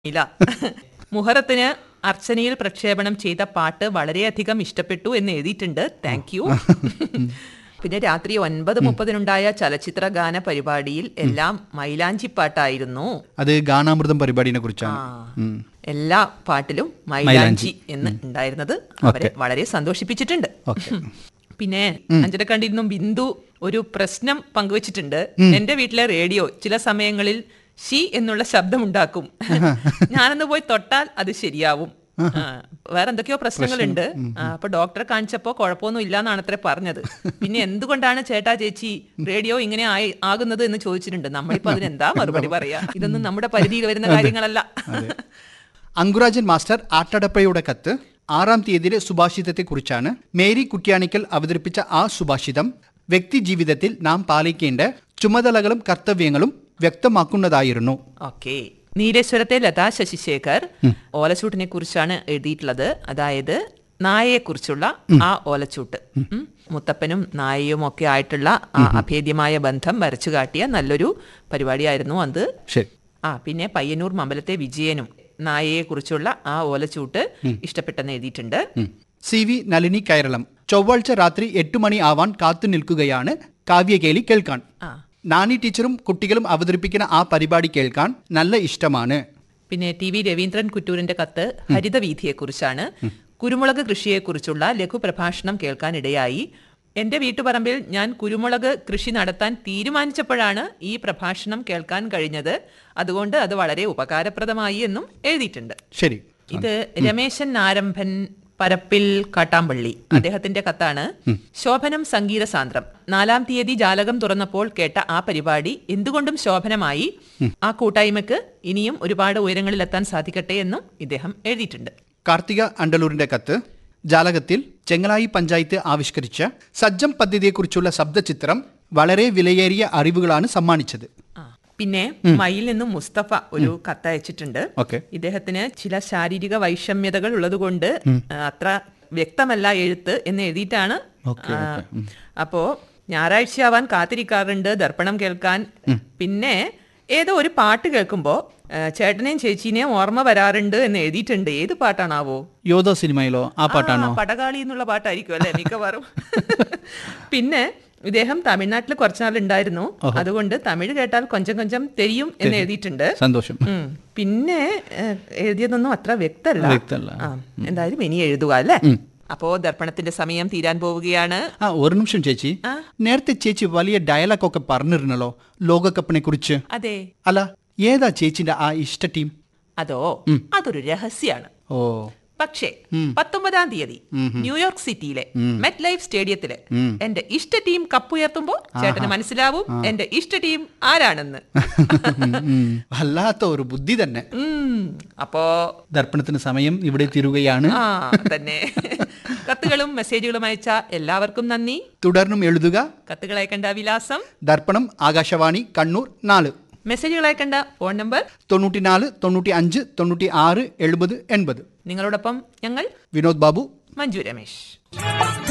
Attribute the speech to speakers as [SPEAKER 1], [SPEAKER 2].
[SPEAKER 1] ഇല്ല മുഹറത്തിന് അർച്ചനയിൽ പ്രക്ഷേപണം ചെയ്ത പാട്ട് വളരെയധികം ഇഷ്ടപ്പെട്ടു എന്ന് എഴുതിയിട്ടുണ്ട് താങ്ക് യു പിന്നെ രാത്രി ഒൻപത് മുപ്പതിനുണ്ടായ ചലച്ചിത്ര ഗാന പരിപാടിയിൽ എല്ലാം മൈലാഞ്ചി പാട്ടായിരുന്നു
[SPEAKER 2] അത് ഗാനാമൃതം പരിപാടിനെ കുറിച്ചാണ് ഉം.
[SPEAKER 1] എല്ലാ പാട്ടിലും മൈലാഞ്ചി എന്ന് ഉണ്ടായിരുന്നത് അവരെ വളരെ സന്തോഷിപ്പിച്ചിട്ടുണ്ട്
[SPEAKER 2] ഓക്കെ
[SPEAKER 1] പിന്നെ അഞ്ചരക്കണ്ടിൽ ബിന്ദു ഒരു പ്രശ്നം പങ്കുവച്ചിട്ടുണ്ട് എന്റെ വീട്ടിലെ റേഡിയോ ചില സമയങ്ങളിൽ ഷി എന്നുള്ള ശബ്ദമുണ്ടാക്കും ഞാനൊന്ന് പോയി തൊട്ടാൽ അത് ശരിയാവും ആ, വേറെ എന്തൊക്കെയോ പ്രശ്നങ്ങളുണ്ട് ആ, അപ്പൊ ഡോക്ടറെ കാണിച്ചപ്പോ കുഴപ്പമൊന്നും ഇല്ലാന്നാണ് അത്ര പറഞ്ഞത് പിന്നെ എന്തുകൊണ്ടാണ് ചേട്ടാ ചേച്ചി റേഡിയോ ഇങ്ങനെ ആയി ആകുന്നത് എന്ന് ചോദിച്ചിട്ടുണ്ട് നമ്മളിപ്പോ അതിനെന്താ മറുപടി പറയാ ഇതൊന്നും നമ്മുടെ പരിധിയിൽ വരുന്ന കാര്യങ്ങളല്ല
[SPEAKER 2] അങ്കുരാജൻ മാസ്റ്റർ ആട്ടടപ്പയുടെ കത്ത് ആറാം തീയതിയിലെ സുഭാഷിതത്തെക്കുറിച്ചാണ് മേരി കുറ്റ്യാണിക്കൽ അവതരിപ്പിച്ച ആ സുഭാഷിതം വ്യക്തി ജീവിതത്തിൽ നാം പാലിക്കേണ്ട ചുമതലകളും കർത്തവ്യങ്ങളും വ്യക്തമാക്കുന്നതായിരുന്നു
[SPEAKER 1] ഓക്കെ നീലേശ്വരത്തെ ലതാ ശശിശേഖർ ഓലച്ചൂട്ടിനെ കുറിച്ചാണ് എഴുതിയിട്ടുള്ളത് അതായത് നായയെ കുറിച്ചുള്ള ആ ഓലച്ചൂട്ട് ഉം. മുത്തപ്പനും നായയും ഒക്കെ ആയിട്ടുള്ള ആ അഭേദ്യമായ ബന്ധം വരച്ചു കാട്ടിയ നല്ലൊരു പരിപാടിയായിരുന്നു അത്
[SPEAKER 2] ശരി
[SPEAKER 1] ആ പിന്നെ പയ്യന്നൂർ മമ്പലത്തെ വിജയനും നായയെ കുറിച്ചുള്ള ആ ഓലച്ചൂട്ട് ഇഷ്ടപ്പെട്ടെന്ന് എഴുതിയിട്ടുണ്ട്
[SPEAKER 2] സി വി നളിനി കേരളം ചൊവ്വാഴ്ച രാത്രി എട്ട് മണി ആവാൻ കാത്തു നിൽക്കുകയാണ് കാവ്യകേലി കേൾക്കാൻ
[SPEAKER 1] ആ
[SPEAKER 2] നാനി ടീച്ചറും കുട്ടികളും അവതരിപ്പിക്കുന്ന ആ പരിപാടി കേൾക്കാൻ നല്ല ഇഷ്ടമാണ്
[SPEAKER 1] പിന്നെ ടി വി രവീന്ദ്രൻ കുറ്റൂരിന്റെ കത്ത് ഹരിതവീഥിയെക്കുറിച്ചാണ് കുരുമുളക് കൃഷിയെക്കുറിച്ചുള്ള ലഘുപ്രഭാഷണം കേൾക്കാനിടയായി എന്റെ വീട്ടുപറമ്പിൽ ഞാൻ കുരുമുളക് കൃഷി നടത്താൻ തീരുമാനിച്ചപ്പോഴാണ് ഈ പ്രഭാഷണം കേൾക്കാൻ കഴിഞ്ഞത് അതുകൊണ്ട് അത് വളരെ ഉപകാരപ്രദമായി എന്നും എഴുതിയിട്ടുണ്ട്
[SPEAKER 2] ശരി
[SPEAKER 1] ഇത് രമേശൻ നാരംഭൻ പരപ്പിൽ കാട്ടാമ്പള്ളി അദ്ദേഹത്തിന്റെ കത്താണ് ശോഭനം സംഗീത സാന്ദ്രം നാലാം തീയതി ജാലകം തുറന്നപ്പോൾ കേട്ട ആ പരിപാടി എന്തുകൊണ്ടും ശോഭനമായി ആ കൂട്ടായ്മക്ക് ഇനിയും ഒരുപാട് ഉയരങ്ങളിലെത്താൻ സാധിക്കട്ടെ എന്നും ഇദ്ദേഹം എഴുതിയിട്ടുണ്ട്
[SPEAKER 2] കാർത്തിക അണ്ടലൂരിന്റെ കത്ത് ജാലകത്തിൽ ചെങ്ങലായി പഞ്ചായത്ത് ആവിഷ്കരിച്ച സജ്ജം പദ്ധതിയെക്കുറിച്ചുള്ള ശബ്ദചിത്രം വളരെ വിലയേറിയ അറിവുകളാണ് സമ്മാനിച്ചത്
[SPEAKER 1] ആ, പിന്നെ മയിൽ നിന്നും മുസ്തഫ ഒരു കത്ത് അയച്ചിട്ടുണ്ട്
[SPEAKER 2] ഓക്കെ
[SPEAKER 1] ഇദ്ദേഹത്തിന് ചില ശാരീരിക വൈഷമ്യതകൾ ഉള്ളതുകൊണ്ട് അത്ര വ്യക്തമല്ല എഴുത്ത് എന്ന് എഴുതിയിട്ടാണ്
[SPEAKER 2] ഓക്കെ,
[SPEAKER 1] ആ, അപ്പോ ഞായറാഴ്ചയാവാൻ കാത്തിരിക്കാറുണ്ട് ദർപ്പണം കേൾക്കാൻ പിന്നെ ഏതോ ഒരു പാട്ട് കേൾക്കുമ്പോ ആ, ചേട്ടനെയും ചേച്ചീനെയും ഓർമ്മ വരാറുണ്ട് എന്ന് എഴുതിയിട്ടുണ്ട് ഏത് പാട്ടാണാവോ
[SPEAKER 2] യോധ സിനിമയിലോ ആ പാട്ടാണോ
[SPEAKER 1] ആ, പടകാളി എന്നുള്ള പാട്ടായിരിക്കും അല്ലേ മിക്കവാറും പിന്നെ ഇദ്ദേഹം തമിഴ്നാട്ടിൽ കുറച്ചുനാൾ ഉണ്ടായിരുന്നു അതുകൊണ്ട് തമിഴ് കേട്ടാൽ കൊഞ്ചം കൊഞ്ചം തെരിയും എന്ന് എഴുതിയിട്ടുണ്ട്
[SPEAKER 2] സന്തോഷം
[SPEAKER 1] ഉം. പിന്നെ ഏഹ്, എഴുതിയതൊന്നും അത്ര വ്യക്തല്ല
[SPEAKER 2] വ്യക്തമല്ല.
[SPEAKER 1] ആ, എന്തായാലും ഇനി എഴുതുക അല്ലേ അപ്പോ ദർപ്പണത്തിന്റെ സമയം തീരാൻ പോവുകയാണ്
[SPEAKER 2] ആ ഒരു നിമിഷം ചേച്ചി
[SPEAKER 1] ആ.
[SPEAKER 2] നേരത്തെ ചേച്ചി വലിയ ഡയലോഗ് ഒക്കെ പറഞ്ഞിരുന്നല്ലോ ലോകകപ്പിനെ കുറിച്ച്
[SPEAKER 1] അതെ
[SPEAKER 2] അല്ല ഏതാ ചേച്ചിന്റെ ആ ഇഷ്ട ടീം
[SPEAKER 1] അതോ അതൊരു രഹസ്യാണ്
[SPEAKER 2] ഓ
[SPEAKER 1] പക്ഷേ പത്തൊമ്പതാം തീയതി ന്യൂയോർക്ക് സിറ്റിയിലെ മെറ്റ് ലൈഫ് സ്റ്റേഡിയത്തില് എന്റെ ഇഷ്ട ടീം കപ്പുയർത്തുമ്പോ ചേട്ടന് മനസ്സിലാവും എന്റെ ഇഷ്ട ടീം ആരാണെന്ന്
[SPEAKER 2] ഉം, വല്ലാത്ത ഒരു ബുദ്ധി തന്നെ
[SPEAKER 1] ഉം, അപ്പോ
[SPEAKER 2] ദർപ്പണത്തിന് സമയം ഇവിടെ തീരുകയാണ്
[SPEAKER 1] ആ തന്നെ കത്തുകളും മെസ്സേജുകളും അയച്ച എല്ലാവർക്കും നന്ദി
[SPEAKER 2] തുടർന്നും എഴുതുക
[SPEAKER 1] കത്തുകൾ അയക്കേണ്ട വിലാസം
[SPEAKER 2] ദർപ്പണം ആകാശവാണി കണ്ണൂർ നാല്
[SPEAKER 1] മെസ്സേജുകൾ അയക്കേണ്ട ഫോൺ നമ്പർ
[SPEAKER 2] തൊണ്ണൂറ്റിനാല് തൊണ്ണൂറ്റി അഞ്ച് തൊണ്ണൂറ്റി ആറ് എഴുപത് എൺപത്
[SPEAKER 1] നിങ്ങളോടൊപ്പം ഞങ്ങൾ
[SPEAKER 2] വിനോദ് ബാബു
[SPEAKER 1] മഞ്ജു രമേശ്